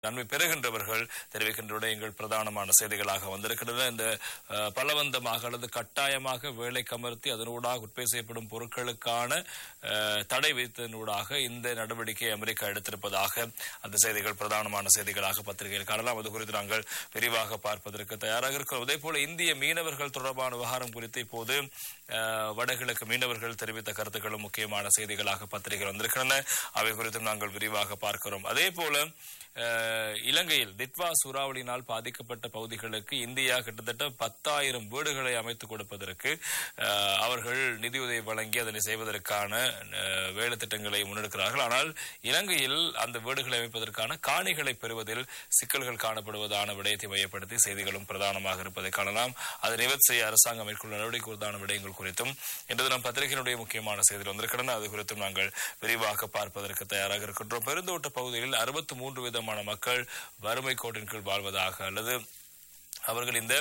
நன்மை பெறுகின்றவர்கள் தெரிவிக்கின்ற விடயங்கள் பிரதானமான செய்திகளாக வந்திருக்கின்றன இந்த அஹ், பலவந்தமாக அல்லது கட்டாயமாக வேலை கமர்த்தி அதனூடாக உற்பத்தி செய்யப்படும் பொருட்களுக்கான அஹ், தடை விதித்ததனூடாக இந்த நடவடிக்கையை அமெரிக்கா எடுத்திருப்பதாக அந்த செய்திகள் பிரதானமான செய்திகளாக பத்திரிகையில் காணலாம் அது குறித்து நாங்கள் விரிவாக பார்ப்பதற்கு தயாராக இருக்கிறோம் அதே போல இந்திய மீனவர்கள் தொடர்பான விவகாரம் குறித்து இப்போது அஹ், வடகிழக்கு மீனவர்கள் தெரிவித்த கருத்துக்களும் முக்கியமான செய்திகளாக பத்திரிகைகள் வந்திருக்கின்றன அவை குறித்தும் நாங்கள் விரிவாக பார்க்கிறோம் அதே போல அஹ், இலங்கையில் திட்வா சூறாவளியினால் பாதிக்கப்பட்ட பகுதிகளுக்கு இந்தியா கிட்டத்தட்ட பத்தாயிரம் வீடுகளை அமைத்துக் கொடுப்பதற்கு அஹ், அவர்கள் நிதியுதவி வழங்கி அதனை செய்வதற்கான அஹ், வேலை திட்டங்களை முன்னெடுக்கிறார்கள் ஆனால் இலங்கையில் அந்த வீடுகளை அமைப்பதற்கான காணிகளை பெறுவதில் சிக்கல்கள் காணப்படுவதான விடயத்தை மையப்படுத்தி செய்திகளும் பிரதானமாக இருப்பதை காணலாம் அதை நிவர்த்தி செய்ய அரசாங்கம் மேற்கொள்ள நடவடிக்கை குறித்தான விடயங்கள் குறித்தும் இன்று தினம் பத்திரிகையினுடைய முக்கியமான செய்திகள் வந்திருக்கின்றன அது குறித்தும் நாங்கள் விரிவாக பார்ப்பதற்கு தயாராக இருக்கின்றோம் பெருந்தோட்ட பகுதியில் அறுபத்தி மூன்று விதமான மக்கள் வறுமை கோட்டின் கீழ் வாழ்வதாக அல்லது அவர்கள் இந்த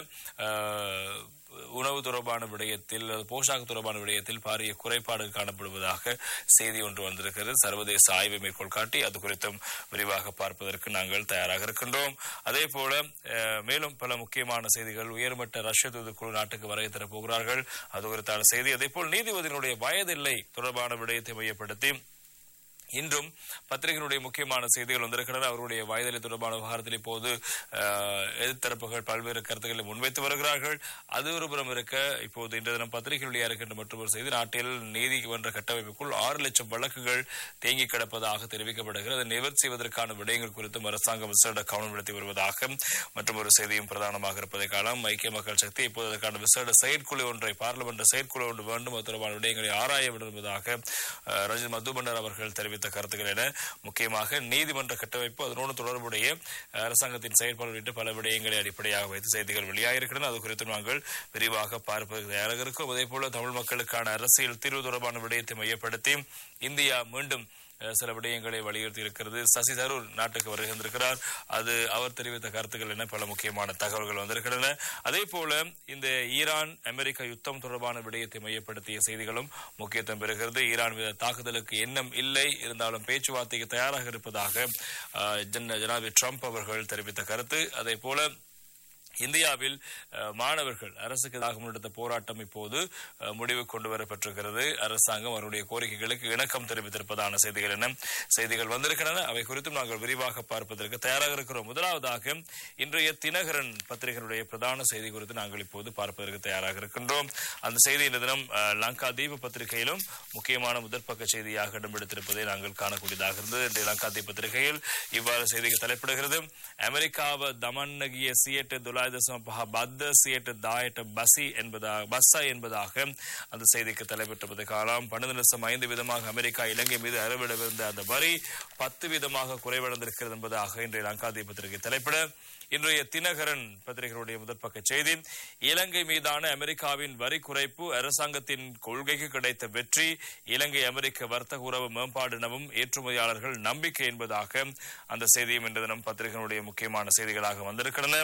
அஹ், உணவு தொடர்பான விடயத்தில் அல்லது போஷாக்கு தொடர்பான விடயத்தில் பாரிய குறைபாடு காணப்படுவதாக செய்தி ஒன்று வந்திருக்கிறது சர்வதேச ஆய்வை மேற்கோள் காட்டி அது குறித்தும் விரிவாக பார்ப்பதற்கு நாங்கள் தயாராக இருக்கின்றோம் அதே போல அஹ், மேலும் பல முக்கியமான செய்திகள் உயர்மட்ட ரஷ்ய தூதுக்குழு நாட்டுக்கு வருகை தரப் போகிறார்கள் அது குறித்தான செய்தி அதே போல் நீதிபதியினுடைய வயதில்லை தொடர்பான விடயத்தை மையப்படுத்தி இன்றும் பத்திரிகையினுடைய முக்கியமான செய்திகள் வந்திருக்கின்றன அவருடைய வயதிலை தொடர்பான விவகாரத்தில் இப்போது அஹ், எதிர்த்தரப்புகள் பல்வேறு கருத்துக்களை முன்வைத்து வருகிறார்கள் அது ஒரு புறம் இருக்க இப்போது இன்று தினம் பத்திரிகையில் இருக்கின்ற மற்றொரு செய்தி நாட்டில் நீதிமன்ற கட்டமைப்புக்குள் ஆறு லட்சம் வழக்குகள் தேங்கி கிடப்பதாக தெரிவிக்கப்படுகிறது அதை நிவர்த்தி செய்வதற்கான விடயங்கள் குறித்தும் அரசாங்கம் விசேட கவனம் செலுத்தி வருவதாக மற்றும் ஒரு செய்தியும் பிரதானமாக இருப்பதை காலம் ஐக்கிய மக்கள் சக்தி இப்போது அதற்கான விசேட செயற்குழு ஒன்றை பார்லிமெண்ட் செயற்குழு ஒன்று வேண்டும் அது தொடர்பான விடயங்களை ஆராய விடுவதாக அஹ், ரஞ்சித் மதுபண்டர் அவர்கள் தெரிவித்த கருத்துக்கள் என முக்கியமாக நீதிமன்ற கட்டமைப்பு அதனோடு தொடர்புடைய அரசாங்கத்தின் செயல்பாடு உள்ளிட்ட பல விடயங்களை அடிப்படையாக வைத்து செய்திகள் வெளியாகிருக்கின்றன அது குறித்து நாங்கள் விரிவாக பார்ப்பதற்கு தயாராக இருக்கும் அதே போல தமிழ் மக்களுக்கான அரசியல் தீர்வு தொடர்பான விடயத்தை மையப்படுத்தி இந்தியா மீண்டும் அஹ், சில விடயங்களை வலியுறுத்தி இருக்கிறது சசி தரூர் நாட்டுக்கு வருகின்றிருக்கிறார் அது அவர் தெரிவித்த கருத்துக்கள் என பல முக்கியமான தகவல்கள் வந்திருக்கின்றன அதே போல இந்த ஈரான் அமெரிக்கா யுத்தம் தொடர்பான விடயத்தை மையப்படுத்திய செய்திகளும் முக்கியத்துவம் பெறுகிறது ஈரான் மீது தாக்குதலுக்கு எண்ணம் இல்லை இருந்தாலும் பேச்சுவார்த்தைக்கு தயாராக இருப்பதாக அஹ், ஜன- ஜனாதிபதி ட்ரம்ப் அவர்கள் தெரிவித்த கருத்து அதே போல இந்தியாவில் அஹ், மாணவர்கள் அரசுக்கு எதிராக முன்னெடுத்த போராட்டம் இப்போது அஹ், முடிவு கொண்டு வரப்பட்டிருக்கிறது அரசாங்கம் அவருடைய கோரிக்கைகளுக்கு இணக்கம் தெரிவித்திருப்பதான செய்திகள் என செய்திகள் வந்திருக்கின்றன அவை குறித்தும் நாங்கள் விரிவாக பார்ப்பதற்கு தயாராக இருக்கிறோம் முதலாவதாக இன்றைய தினகரன் பத்திரிகையினுடைய பிரதான செய்தி குறித்து நாங்கள் இப்போது பார்ப்பதற்கு தயாராக இருக்கின்றோம் அந்த செய்தி இந்த தினம் அஹ், லங்கா தீப பத்திரிகையிலும் முக்கியமான முதற்பக்க செய்தியாக இடம்பெடுத்திருப்பதை நாங்கள் காணக்கூடியதாக இருந்தது இன்றைய லங்கா தீப பத்திரிகையில் இவ்வாறு செய்திக்கு தலைப்பிடுகிறது அமெரிக்காව දමන්නගිය සියට දුලායි දසම පහ බද්ධ සියට දායට பசி என்பதாக பஸ்ஸா என்பதாக அந்த செய்திக்கு தலைப்பட்டிருப்பதை காணலாம் பன்னெண்டு லட்சம் ஐந்து விதமாக அமெரிக்கா இலங்கை மீது அறவிடவிருந்த அந்த வரி பத்து விதமாக குறைவடைந்திருக்கிறது என்பதாக இன்றைய லங்காதி பத்திரிகை தலைப்பிட இன்றைய தினகரன் பத்திரிகையுடைய முதற்பக்க செய்தி இலங்கை மீதான அமெரிக்காவின் வரி குறைப்பு அரசாங்கத்தின் கொள்கைக்கு கிடைத்த வெற்றி இலங்கை அமெரிக்க வர்த்தக உறவு மேம்பாடு எனவும் ஏற்றுமதியாளர்கள் நம்பிக்கை என்பதாக அந்த செய்தியும் இன்று தினம் பத்திரிகையினுடைய முக்கியமான செய்திகளாக வந்திருக்கின்றன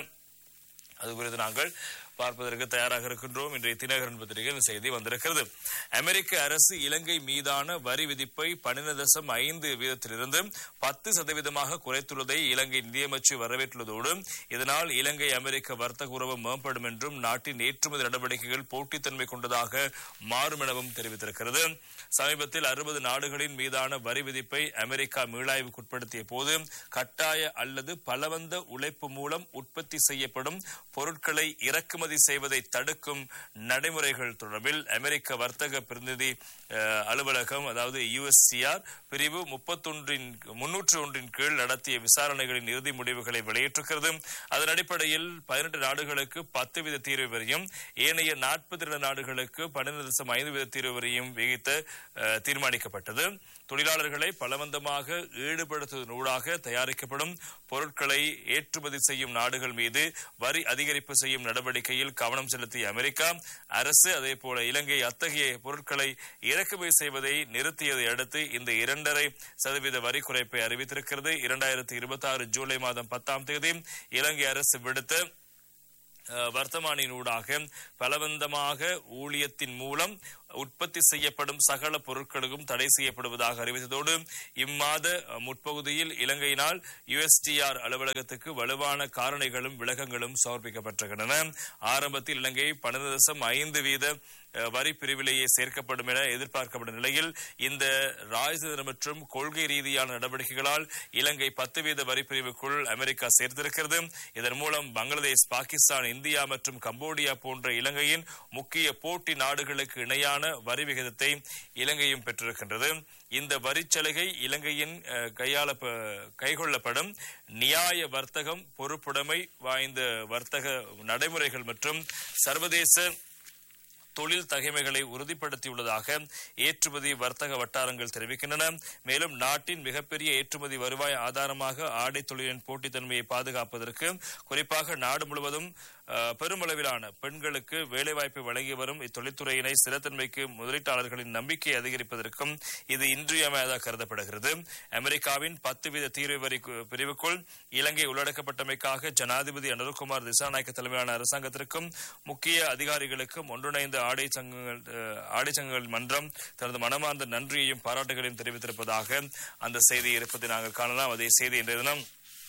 அது குறித்து நாங்கள் பார்ப்பதற்கு தயாராக இருக்கின்றோம் இன்றைய தினகரன் பத்திரிகையில் இந்த செய்தி வந்திருக்கிறது அமெரிக்க அரசு இலங்கை மீதான வரி விதிப்பை பன்னிரண்டு தசம் ஐந்து வீதத்திலிருந்து பத்து சதவீதமாக குறைத்துள்ளதை இலங்கை நிதியமைச்சு வரவேற்றுள்ளதோடு இதனால் இலங்கை அமெரிக்க வர்த்தக உறவு மேம்படும் என்றும் நாட்டின் ஏற்றுமதி நடவடிக்கைகள் போட்டித்தன்மை கொண்டதாக மாறும் எனவும் தெரிவித்திருக்கிறது சமீபத்தில் அறுபது நாடுகளின் மீதான வரி விதிப்பை அமெரிக்கா மீளாய்வுக்குட்படுத்திய போது கட்டாய அல்லது பலவந்த உழைப்பு மூலம் உற்பத்தி செய்யப்படும் பொருட்களை இறக்குமதி செய்வதை தடுக்கும் நடைமுறைகள் தொடர்பில் அமெரிக்க வர்த்தக பிரதிநிதி அஹ், அலுவலகம் அதாவது யுஎஸ்சிஆர் பிரிவு முப்பத்தொன்றின் முன்னூற்று ஒன்றின் கீழ் நடத்திய விசாரணைகளின் இறுதி முடிவுகளை வெளியிட்டிருக்கிறது அதன் அடிப்படையில் பதினெட்டு நாடுகளுக்கு பத்து வீத தீர்வு வரையும் ஏனைய நாற்பத்தி இரண்டு நாடுகளுக்கு பன்னிரண்டு தசம் ஐந்து வீத தீர்வு வரையும் விகித்த அஹ், தீர்மானிக்கப்பட்டது தொழிலாளர்களை பலவந்தமாக ஈடுபடுத்துவதனூடாக தயாரிக்கப்படும் பொருட்களை ஏற்றுமதி செய்யும் நாடுகள் மீது வரி அதிகரிப்பு செய்யும் நடவடிக்கையில் கவனம் செலுத்திய அமெரிக்கா அரசு அதே போல இலங்கை அத்தகைய பொருட்களை இறக்குமதி செய்வதை நிறுத்தியதை அடுத்து இந்த இரண்டரை சதவீத வரி குறைப்பை அறிவித்திருக்கிறது இரண்டாயிரத்தி இருபத்தி ஆறு ஜூலை மாதம் பத்தாம் தேதி இலங்கை அரசு விடுத்த அஹ், வர்த்தமானியினூடாக பலவந்தமாக ஊழியத்தின் மூலம் உற்பத்தி செய்யப்படும் சகல பொருட்களுக்கும் தடை செய்யப்படுவதாக அறிவித்ததோடு இம்மாத முற்பகுதியில் இலங்கையினால் யுஎஸ்டிஆர் அலுவலகத்துக்கு வலுவான காரணிகளும் விளக்கங்களும் சமர்ப்பிக்கப்பட்டிருக்கின்றன ஆரம்பத்தில் இலங்கை பன்னிரண்டு தசம் ஐந்து வீத அஹ், வரி பிரிவிலேயே சேர்க்கப்படும் என எதிர்பார்க்கப்படும் நிலையில் இந்த ராஜதந்திர மற்றும் கொள்கை ரீதியான நடவடிக்கைகளால் இலங்கை பத்து வீத வரி பிரிவுக்குள் அமெரிக்கா சேர்த்திருக்கிறது இதன் மூலம் பங்களாதேஷ் பாகிஸ்தான் இந்தியா மற்றும் கம்போடியா போன்ற இலங்கையின் முக்கிய போட்டி நாடுகளுக்கு இணையான வரி விகிதத்தை இலங்கையும் பெற்றிருக்கின்றது இந்த வரிச்சலுகை இலங்கையின் அஹ், கையாள கைகொள்ளப்படும் நியாய வர்த்தகம் பொறுப்புடைமை வாய்ந்த வர்த்தக நடைமுறைகள் மற்றும் சர்வதேச தொழில் தகைமைகளை உறுதிப்படுத்தியுள்ளதாக ஏற்றுமதி வர்த்தக வட்டாரங்கள் தெரிவிக்கின்றன மேலும் நாட்டின் மிகப்பெரிய ஏற்றுமதி வருவாய் ஆதாரமாக ஆடை தொழிலின் போட்டித்தன்மையை பாதுகாப்பதற்கு குறிப்பாக நாடு முழுவதும் அஹ், பெருமளவிலான பெண்களுக்கு வேலைவாய்ப்பை வழங்கி வரும் இத்தொழில்துறையினை ஸ்திரத்தன்மைக்கு முதலீட்டாளர்களின் நம்பிக்கை அதிகரிப்பதற்கும் இது இன்றியமையாதாக கருதப்படுகிறது அமெரிக்காவின் பத்து வீத தீர்வு வரி கு- பிரிவுக்குள் இலங்கை உள்ளடக்கப்பட்டமைக்காக ஜனாதிபதி அனுர்குமார் திசாநாயக்க தலைமையிலான அரசாங்கத்திற்கும் முக்கிய அதிகாரிகளுக்கும் ஒன்றிணைந்த ஆடை சங்கங்கள் அஹ், ஆடை சங்கங்கள் மன்றம் தனது மனமார்ந்த நன்றியையும் பாராட்டுகளையும் தெரிவித்திருப்பதாக அந்த செய்தி இருப்பதை நாங்கள் காணலாம் அதே செய்தி இன்றைய தினம்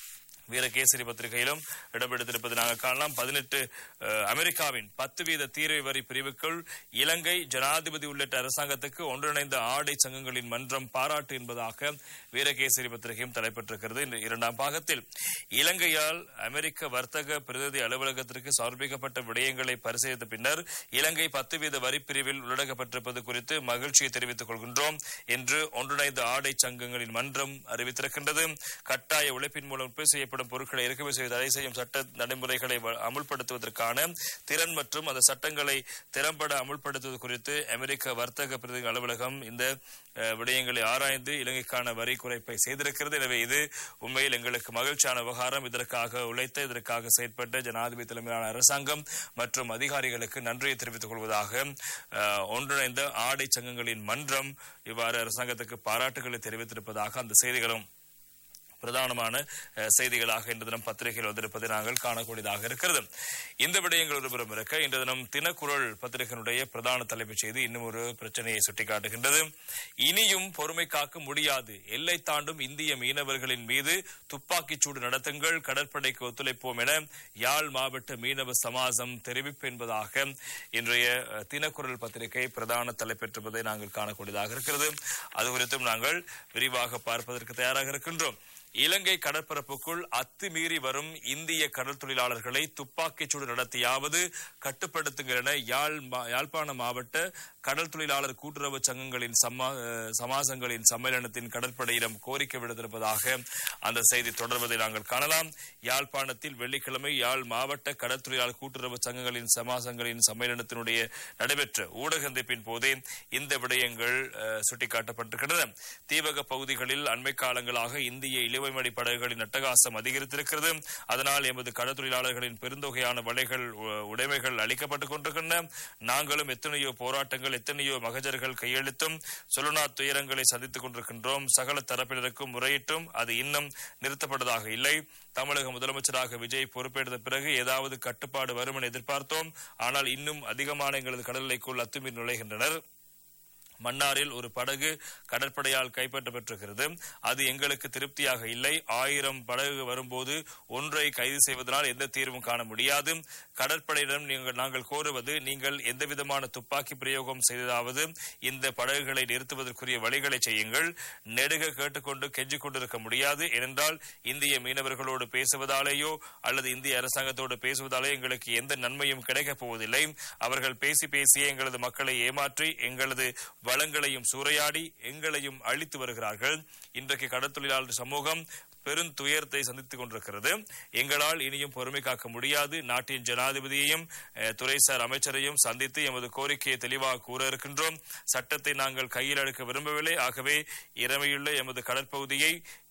வீரகேசரி பத்திரிகையிலும் இடம்பெடுத்திருப்பது நாங்கள் காணலாம் பதினெட்டு அமெரிக்காவின் பத்து வீத தீரை வரி பிரிவுக்குள் இலங்கை ஜனாதிபதி உள்ளிட்ட அரசாங்கத்துக்கு ஒன்றிணைந்த ஆடை சங்கங்களின் மன்றம் பாராட்டு என்பதாக வீரகேசரி பத்திரிகையும் தலைப்பட்டிருக்கிறது இந்த இரண்டாம் பாகத்தில் இலங்கையால் அமெரிக்க வர்த்தக பிரதிநிதி அலுவலகத்திற்கு சமர்ப்பிக்கப்பட்ட விடயங்களை பரிசீலித்த பின்னர் இலங்கை பத்து வீத வரி பிரிவில் உள்ளடக்கப்பட்டிருப்பது குறித்து மகிழ்ச்சியை தெரிவித்துக் கொள்கின்றோம் என்று ஒன்றிணைந்த ஆடை சங்கங்களின் மன்றம் அறிவித்திருக்கின்றது கட்டாய உழைப்பின் மூலம் உற்பத்தி செய்யப்படும் பொருட்களை இறக்குமதி செய்து தடை செய்யும் சட்ட நடைமுறைகளை வ- அமுல்படுத்துவதற்கான திறன் மற்றும் அந்த சட்டங்களை திறம்பட அமுல்படுத்துவது குறித்து அமெரிக்க வர்த்தக பிரதிநிதி அலுவலகம் இந்த அஹ், விடயங்களை ஆராய்ந்து இலங்கைக்கான வரி குறைப்பை செய்திருக்கிறது எனவே இது உண்மையில் எங்களுக்கு மகிழ்ச்சியான விவகாரம் இதற்காக உழைத்த இதற்காக செயற்பட்ட ஜனாதிபதி தலைமையிலான அரசாங்கம் மற்றும் அதிகாரிகளுக்கு நன்றியை தெரிவித்துக் கொள்வதாக அஹ், ஒன்றிணைந்த ஆடை சங்கங்களின் மன்றம் இவ்வாறு அரசாங்கத்துக்கு பாராட்டுகளை தெரிவித்திருப்பதாக அந்த செய்திகளும் பிரதானமான அஹ், செய்திகளாக இன்று தினம் பத்திரிகையில் வந்திருப்பதை நாங்கள் காணக்கூடியதாக இருக்கிறது இந்த விடயங்கள் ஒருபுறம் இருக்க இன்று தினம் தினக்குரல் பத்திரிகையினுடைய பிரதான தலைப்புச் செய்தி இன்னும் ஒரு பிரச்சனையை சுட்டிக்காட்டுகின்றது இனியும் பொறுமை காக்க முடியாது எல்லை தாண்டும் இந்திய மீனவர்களின் மீது துப்பாக்கிச் சூடு நடத்துங்கள் கடற்படைக்கு ஒத்துழைப்போம் என யாழ் மாவட்ட மீனவ சமாஜம் தெரிவிப்பு என்பதாக இன்றைய அஹ், தினக்குரல் பத்திரிகை பிரதான தலைப்பெற்றிருப்பதை நாங்கள் காணக்கூடியதாக இருக்கிறது அது குறித்தும் நாங்கள் விரிவாக பார்ப்பதற்கு தயாராக இருக்கின்றோம் இலங்கை கடற்பரப்புக்குள் அத்துமீறி வரும் இந்திய கடல் தொழிலாளர்களை துப்பாக்கிச் சூடு நடத்தியாவது கட்டுப்படுத்துங்கள் என யாழ் மா- யாழ்ப்பாண மாவட்ட கடல் தொழிலாளர் கூட்டுறவு சங்கங்களின் சம்மா- அஹ், சமாசங்களின் சம்மேளனத்தின் கடற்படையிடம் கோரிக்கை விடுத்திருப்பதாக அந்த செய்தி தொடர்வதை நாங்கள் காணலாம் யாழ்ப்பாணத்தில் வெள்ளிக்கிழமை யாழ் மாவட்ட கடல் தொழிலாளர் கூட்டுறவு சங்கங்களின் சமாசங்களின் சம்மேளனத்தினுடைய நடைபெற்ற ஊடக சந்திப்பின் போதே இந்த விடயங்கள் அஹ், சுட்டிக்காட்டப்பட்டிருக்கின்றன தீவக பகுதிகளில் அண்மை காலங்களாக இந்திய இழுவைமடி படகுகளின் அட்டகாசம் அதிகரித்திருக்கிறது அதனால் எமது கடல் தொழிலாளர்களின் பெருந்தொகையான வலைகள் உ- உடைமைகள் அளிக்கப்பட்டுக் கொண்டிருக்கின்றன நாங்களும் எத்தனையோ போராட்டங்கள் எத்தனையோ மகஜர்கள் கையெழுத்தும் சொல்லுனா துயரங்களை சந்தித்துக் கொண்டிருக்கின்றோம் சகல தரப்பினருக்கும் முறையிட்டும் அது இன்னும் நிறுத்தப்பட்டதாக இல்லை தமிழக முதலமைச்சராக விஜய் பொறுப்பேற்ற பிறகு ஏதாவது கட்டுப்பாடு வரும் என எதிர்பார்த்தோம் ஆனால் இன்னும் அதிகமான எங்களது கடல் எல்லைக்குள் அத்துமீறி நுழைகின்றனர் மன்னாரில் ஒரு படகு கடற்படையால் கைப்பற்றப்பட்டிருக்கிறது அது எங்களுக்கு திருப்தியாக இல்லை ஆயிரம் படகு வரும்போது ஒன்றை கைது செய்வதனால் எந்த தீர்வும் காண முடியாது கடற்படையிடம் நீங்கள் நாங்கள் கோருவது நீங்கள் எந்தவிதமான துப்பாக்கி பிரயோகம் செய்ததாவது இந்த படகுகளை நிறுத்துவதற்குரிய வழிகளை செய்யுங்கள் நெடுக கேட்டுக்கொண்டு கெஞ்சிக் கொண்டிருக்க முடியாது ஏனென்றால் இந்திய மீனவர்களோடு பேசுவதாலேயோ அல்லது இந்திய அரசாங்கத்தோடு பேசுவதாலே எங்களுக்கு எந்த நன்மையும் கிடைக்கப் போவதில்லை அவர்கள் பேசி பேசியே எங்களது மக்களை ஏமாற்றி எங்களது வளங்களையும் சூறையாடி எங்களையும் அழித்து வருகிறார்கள் இன்றைக்கு கடற்தொழிலாளர் சமூகம் பெருந்துயரத்தை சந்தித்துக் கொண்டிருக்கிறது எங்களால் இனியும் பொறுமை காக்க முடியாது நாட்டின் ஜனாதிபதியையும் அஹ், துறைசார் அமைச்சரையும் சந்தித்து எமது கோரிக்கையை தெளிவாக கூற இருக்கின்றோம் சட்டத்தை நாங்கள் கையில் எடுக்க விரும்பவில்லை ஆகவே இறமையுள்ள எமது கடற்பகுதியை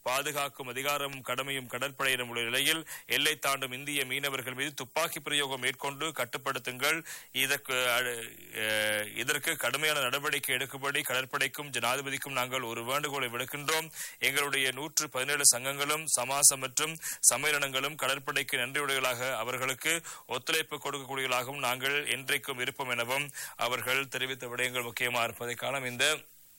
பாதுகாக்கும் அதிகாரமும் கடமையும் கடற்படையிடம் உள்ள நிலையில் எல்லை தாண்டும் இந்திய மீனவர்கள் மீது துப்பாக்கி பிரயோகம் மேற்கொண்டு கட்டுப்படுத்துங்கள் இதற்கு அ- அஹ், இதற்கு கடுமையான நடவடிக்கை எடுக்கும்படி கடற்படைக்கும் ஜனாதிபதிக்கும் நாங்கள் ஒரு வேண்டுகோளை விடுக்கின்றோம் எங்களுடைய நூற்று பதினேழு சங்கங்களும் சமாசம் மற்றும் சம்மேளனங்களும் கடற்படைக்கு நன்றியுடைகளாக அவர்களுக்கு ஒத்துழைப்பு கொடுக்கக்கூடியவர்களாகவும் நாங்கள் என்றைக்கும் இருப்போம் எனவும் அவர்கள் தெரிவித்த விடயங்கள் முக்கியமாக இருப்பதை காலம் இந்த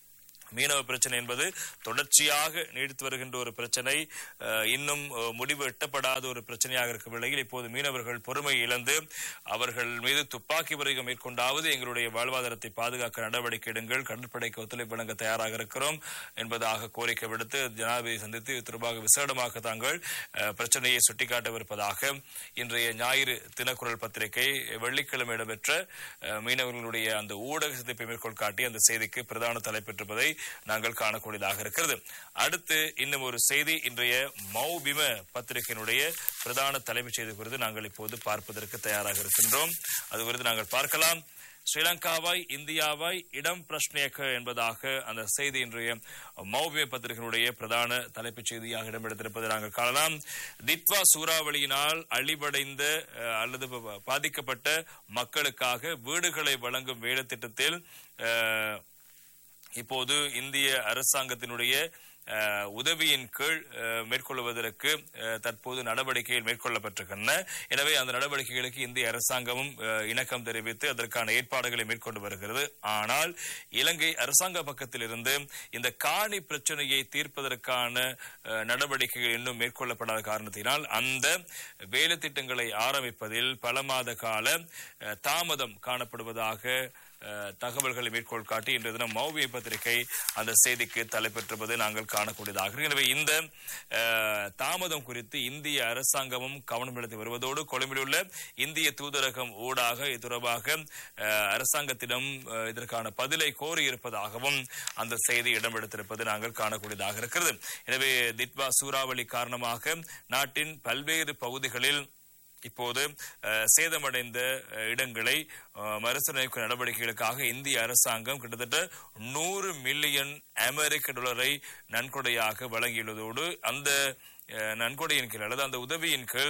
மீனவ பிரச்சனை என்பது தொடர்ச்சியாக நீடித்து வருகின்ற ஒரு பிரச்சனை அஹ், இன்னும் அஹ், முடிவு எட்டப்படாத ஒரு பிரச்சனையாக இருக்கும் நிலையில் இப்போது மீனவர்கள் பொறுமை இழந்து அவர்கள் மீது துப்பாக்கி பிரயோகம் மேற்கொண்டாவது எங்களுடைய வாழ்வாதாரத்தை பாதுகாக்க நடவடிக்கை எடுங்கள் கடற்படைக்கு ஒத்துழைப்பு வழங்க தயாராக இருக்கிறோம் என்பதாக கோரிக்கை விடுத்து ஜனாதிபதி சந்தித்து இது தொடர்பாக விசேடமாக தாங்கள் அஹ், பிரச்சனையை சுட்டிக்காட்டவிருப்பதாக இன்றைய ஞாயிறு தினக்குரல் பத்திரிகை வெள்ளிக்கிழமை இடம்பெற்ற அஹ், மீனவர்களுடைய அந்த ஊடக சந்திப்பை மேற்கோள் காட்டி அந்த செய்திக்கு பிரதான தலைப்பெற்றிருப்பதை நாங்கள் காணக்கூடியதாக இருக்கிறது அடுத்து இன்னும் ஒரு செய்தி இன்றைய மௌபிம பத்திரிகையினுடைய பிரதான தலைமைச் செய்தி குறித்து நாங்கள் இப்போது பார்ப்பதற்கு தயாராக இருக்கின்றோம் அது குறித்து நாங்கள் பார்க்கலாம் ஸ்ரீலங்காவாய் இந்தியாவாய் இடம் பிரஷ்னேக என்பதாக அந்த செய்தி இன்றைய மௌபிய பத்திரிகையினுடைய பிரதான தலைப்புச் செய்தியாக இடம்பெடுத்திருப்பதை நாங்கள் காணலாம் தித்வா சூறாவளியினால் அழிவடைந்த அஹ், அல்லது ப- பாதிக்கப்பட்ட மக்களுக்காக வீடுகளை வழங்கும் வேலைத்திட்டத்தில் அஹ், இப்போது இந்திய அரசாங்கத்தினுடைய அஹ், உதவியின் கீழ் அஹ், மேற்கொள்வதற்கு அஹ், தற்போது நடவடிக்கைகள் மேற்கொள்ளப்பட்டிருக்கின்றன எனவே அந்த நடவடிக்கைகளுக்கு இந்திய அரசாங்கமும் அஹ், இணக்கம் தெரிவித்து அதற்கான ஏற்பாடுகளை மேற்கொண்டு வருகிறது ஆனால் இலங்கை அரசாங்க பக்கத்திலிருந்து இந்த காணி பிரச்சனையை தீர்ப்பதற்கான அஹ், நடவடிக்கைகள் இன்னும் மேற்கொள்ளப்படாத காரணத்தினால் அந்த வேலை திட்டங்களை ஆரம்பிப்பதில் பல மாத கால அஹ், தாமதம் காணப்படுவதாக அஹ், தகவல்களை மேற்கோள் காட்டி இன்றைய தினம் மௌவிய பத்திரிகை அந்த செய்திக்கு தலைப்பெற்றிருப்பது நாங்கள் காணக்கூடியதாக இருக்கு. எனவே இந்த அஹ், தாமதம் குறித்து இந்திய அரசாங்கமும் கவனம் செலுத்தி வருவதோடு கொழும்பில் உள்ள இந்திய தூதரகம் ஊடாக இது தொடர்பாக அஹ், அரசாங்கத்திடம் அஹ், இதற்கான பதிலை கோரியிருப்பதாகவும் அந்த செய்தி இடம்பெடுத்திருப்பது நாங்கள் காணக்கூடியதாக இருக்கிறது எனவே திட்வா சூறாவளி காரணமாக நாட்டின் பல்வேறு பகுதிகளில் இப்போது அஹ், சேதமடைந்த அஹ், இடங்களை அஹ், மறுசீரமைக்கும் நடவடிக்கைகளுக்காக இந்திய அரசாங்கம் கிட்டத்தட்ட நூறு மில்லியன் அமெரிக்க டாலரை நன்கொடையாக வழங்கியுள்ளதோடு அந்த அஹ், நன்கொடையின் கீழ் அல்லது அந்த உதவியின் கீழ்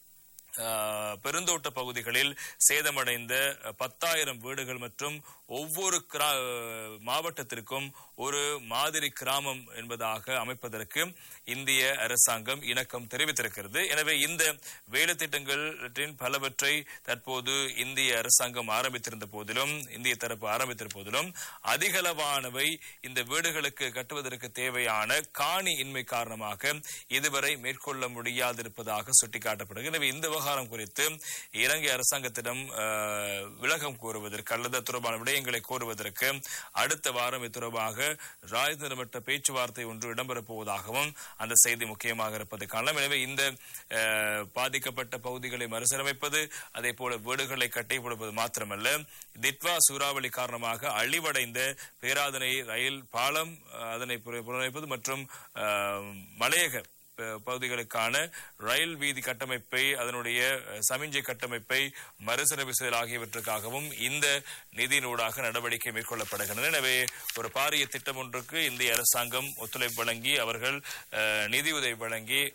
அஹ், பெருந்தோட்ட பகுதிகளில் சேதமடைந்த அஹ், பத்தாயிரம் வீடுகள் மற்றும் ஒவ்வொரு கிரா- அஹ், மாவட்டத்திற்கும் ஒரு மாதிரி கிராமம் என்பதாக அமைப்பதற்கு இந்திய அரசாங்கம் இணக்கம் தெரிவித்திருக்கிறது எனவே இந்த வேலை திட்டங்களின் பலவற்றை தற்போது இந்திய அரசாங்கம் ஆரம்பித்திருந்த போதிலும் இந்திய தரப்பு ஆரம்பித்திருந்த போதிலும் அதிகளவானவை இந்த வீடுகளுக்கு கட்டுவதற்கு தேவையான காணி இன்மை காரணமாக இதுவரை மேற்கொள்ள முடியாதிருப்பதாக சுட்டிக்காட்டப்படுகிறது எனவே இந்த விவகாரம் குறித்து இலங்கை அரசாங்கத்திடம் அஹ், விளக்கம் கோருவதற்கு அல்லது அது தொடர்பான விடயங்களை கோருவதற்கு அடுத்த வாரம் இது தொடர்பாக ராஜதந்திர மட்ட பேச்சுவார்த்தை ஒன்று இடம்பெறப் போவதாகவும் அந்த செய்தி முக்கியமாக இருப்பதை காணலாம் எனவே இந்த அஹ், பாதிக்கப்பட்ட பகுதிகளை மறுசீரமைப்பது அதே போல வீடுகளை கட்டி கொடுப்பது மாத்திரமல்ல திட்வா சூறாவளி காரணமாக அழிவடைந்த பேராதனை ரயில் பாலம் அஹ், அதனை புற- புனரமைப்பது மற்றும் அஹ், மலையக ப- பகுதிகளுக்கான ரயில் வீதி கட்டமைப்பை அதனுடைய அஹ், சமிஞ்சை கட்டமைப்பை மறுசீரமைப்பு செய்தல் ஆகியவற்றுக்காகவும் இந்த நிதியினூடாக நடவடிக்கை மேற்கொள்ளப்படுகின்றன எனவே ஒரு பாரிய திட்டம் ஒன்றுக்கு இந்திய அரசாங்கம் ஒத்துழைப்பு வழங்கி அவர்கள் அஹ், நிதியுதவி வழங்கி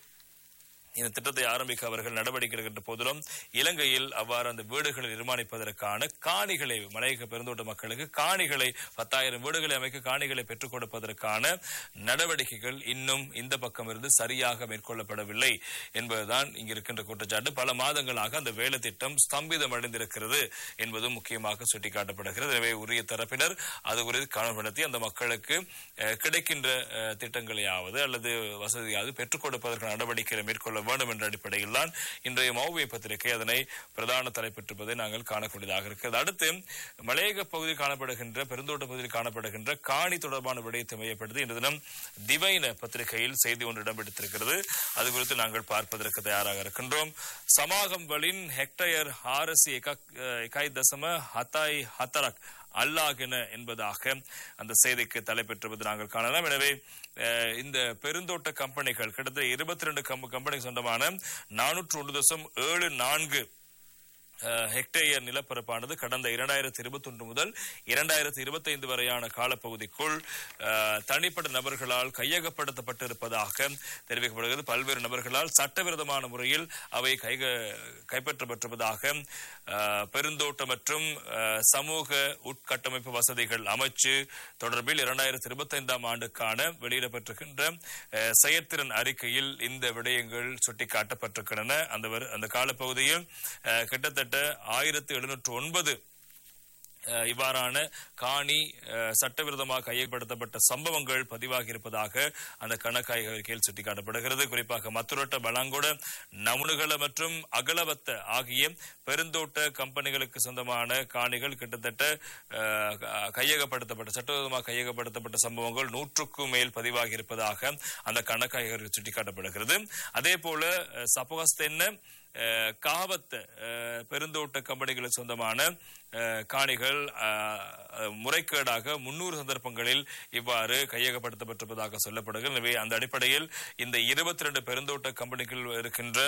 இந்த திட்டத்தை ஆரம்பிக்க அவர்கள் நடவடிக்கை எடுக்கின்ற போதிலும் இலங்கையில் அவ்வாறு அந்த வீடுகளை நிர்மாணிப்பதற்கான காணிகளை மலையக பெருந்தோட்ட மக்களுக்கு காணிகளை பத்தாயிரம் வீடுகளை அமைக்க காணிகளை பெற்றுக் கொடுப்பதற்கான நடவடிக்கைகள் இன்னும் இந்த பக்கம் இருந்து சரியாக மேற்கொள்ளப்படவில்லை என்பதுதான் இங்கு இருக்கின்ற குற்றச்சாட்டு பல மாதங்களாக அந்த வேலை திட்டம் ஸ்தம்பிதம் அடைந்திருக்கிறது என்பதும் முக்கியமாக சுட்டிக்காட்டப்படுகிறது எனவே உரிய தரப்பினர் அது குறித்து கவனம் செலுத்தி அந்த மக்களுக்கு அஹ், கிடைக்கின்ற அஹ், திட்டங்களையாவது அல்லது வசதியாவது பெற்றுக் கொடுப்பதற்கான நடவடிக்கைகளை மேற்கொள்ள வேண்டும் என்ற அடிப்படையில் தான் இன்றைய மௌவிய பத்திரிகை அதனை பிரதான தலைப்பெற்றிருப்பதை நாங்கள் காணக்கூடியதாக இருக்கிறது அடுத்து மலையக பகுதியில் காணப்படுகின்ற பெருந்தோட்ட பகுதியில் காணப்படுகின்ற காணி தொடர்பான விடயத்தை மையப்படுத்தி இன்று தினம் திவைன பத்திரிகையில் செய்தி ஒன்று இடம்பெடுத்திருக்கிறது அது குறித்து நாங்கள் பார்ப்பதற்கு தயாராக இருக்கின்றோம் சமாகம்பலின் ஹெக்டயர் ஆரசி எகாய் தசம ஹத்தாய் ஹத்தரக் அல்லாகின என்பதாக அந்த செய்திக்கு தலைப்பெற்றுவது நாங்கள் காணலாம் எனவே அஹ், இந்த பெருந்தோட்ட கம்பெனிகள் கிட்டத்தட்ட இருபத்தி ரெண்டு கம்பெனிக்கு சொந்தமான நானூற்று ஒன்று தசம் ஏழு நான்கு அஹ், ஹெக்டேயர் நிலப்பரப்பானது கடந்த இரண்டாயிரத்தி இருபத்தி ஒன்று முதல் இரண்டாயிரத்தி இருபத்தி ஐந்து வரையான காலப்பகுதிக்குள் அஹ், தனிப்பட்ட நபர்களால் கையகப்படுத்தப்பட்டிருப்பதாக தெரிவிக்கப்படுகிறது பல்வேறு நபர்களால் சட்டவிரோதமான முறையில் அவை கைக கைப்பற்றப்பட்டிருப்பதாக அஹ், பெருந்தோட்ட மற்றும் அஹ், சமூக உட்கட்டமைப்பு வசதிகள் அமைச்சு தொடர்பில் இரண்டாயிரத்தி இருபத்தி ஐந்தாம் ஆண்டுக்கான வெளியிடப்பட்டிருக்கின்ற அஹ், செயற்திறன் அறிக்கையில் இந்த விடயங்கள் சுட்டிக்காட்டப்பட்டிருக்கின்றன அந்த வரு- அந்த காலப்பகுதியில் அஹ், கிட்டத்தட்ட ஆயிரத்தி எழுநூற்று ஒன்பது அஹ், இவ்வாறான காணி அஹ், சட்டவிரோதமாக கையப்படுத்தப்பட்ட சம்பவங்கள் பதிவாகி இருப்பதாக அந்த கணக்காய்வு அறிக்கையில் சுட்டிக்காட்டப்படுகிறது குறிப்பாக மத்துரட்ட பலாங்கொட நமுனுகள மற்றும் அகலவத்த ஆகிய பெருந்தோட்ட கம்பெனிகளுக்கு சொந்தமான காணிகள் கிட்டத்தட்ட அஹ், க- கையகப்படுத்தப்பட்ட சட்டவிரோதமாக கையகப்படுத்தப்பட்ட சம்பவங்கள் நூற்றுக்கும் மேல் பதிவாகி இருப்பதாக அந்த கணக்காய்வு அறிக்கை சுட்டிக்காட்டப்படுகிறது அதே போல அஹ், சபகஸ்தென்ன அஹ், காவத்த அஹ், பெருந்தோட்ட கம்பெனிகளுக்கு சொந்தமான அஹ், காணிகள் அஹ், அஹ், முறைகேடாக முன்னூறு சந்தர்ப்பங்களில் இவ்வாறு கையகப்படுத்தப்பட்டிருப்பதாக சொல்லப்படுகிறது எனவே அந்த அடிப்படையில் இந்த இருபத்தி ரெண்டு பெருந்தோட்ட கம்பெனிகள் இருக்கின்ற